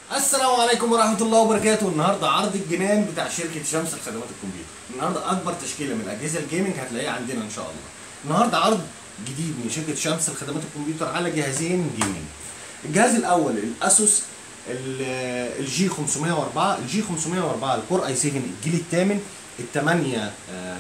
السلام عليكم ورحمة الله وبركاته النهاردة عرض الجنان بتاع شركة شمس لخدمات الكمبيوتر النهاردة أكبر تشكيلة من أجهزة الجيمنج هتلاقيها عندنا إن شاء الله النهاردة عرض جديد من شركة شمس لخدمات الكمبيوتر على جهازين جيمنج الجهاز الأول الأسوس الجي 504 الجي 504 الكور اي 7 الجيل الثامن ال 8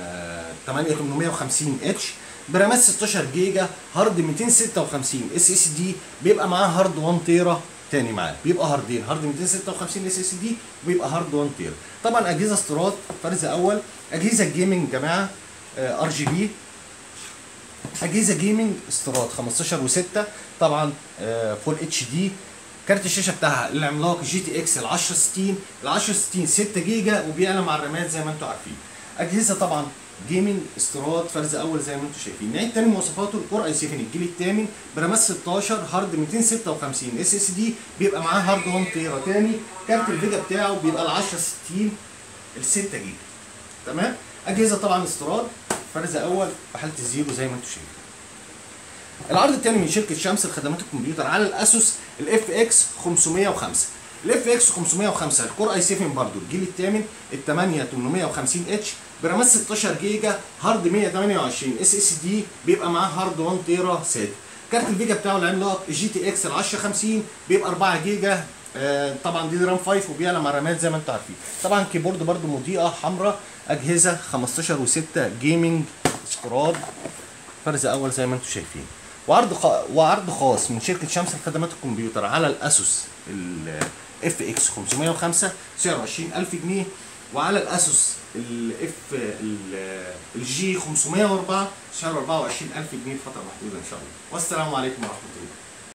8850 اتش برامات 16 جيجا هارد 256 اس اس دي بيبقى معاه هارد 1 تيرا تاني معاه بيبقى هاردين هارد 256 اس اس دي وبيبقى هارد 1 تيرا طبعا اجهزه استيراد فرز اول اجهزه جيمنج يا جماعه ار جي بي اجهزه جيمنج استيراد 15 و6 طبعا فول اتش دي كارت الشاشه بتاعها العملاق جي تي اكس ال 1060 ال 1060 6 جيجا وبيعلى مع الرامات زي ما انتم عارفين اجهزه طبعا جيمنج استيراد فرز اول زي ما انتم شايفين نعيد تاني مواصفاته الكور اي 7 الجيل الثامن برامات 16 هارد 256 اس اس دي بيبقى معاه هارد 1 تيرا تاني كارت الفيجا بتاعه بيبقى ال 1060 ال 6 جيجا تمام اجهزه طبعا استيراد فرز اول في حاله الزيرو زي ما انتم شايفين العرض الثاني من شركه شمس لخدمات الكمبيوتر على الاسوس الاف اكس 505 الاف اكس 505 الكور اي 7 برضه الجيل الثامن ال 8 850 اتش برامات 16 جيجا هارد 128 اس اس دي بيبقى معاه هارد 1 تيرا ساد كارت الفيجا بتاعه العملاق الجي تي اكس ال 1050 بيبقى 4 جيجا آه طبعا دي رام 5 وبيعلى مع الرامات زي ما انتم عارفين طبعا كيبورد برضه مضيئه حمراء اجهزه 15 و6 جيمنج استيراد فرز اول زي ما انتم شايفين وعرض خ... وعرض خاص من شركه شمس لخدمات الكمبيوتر على الاسوس الاف اكس 505 سعره 20000 جنيه وعلى الاسوس الاف الجي 504 سعره 24000 جنيه لفتره محدوده ان شاء الله والسلام عليكم ورحمه الله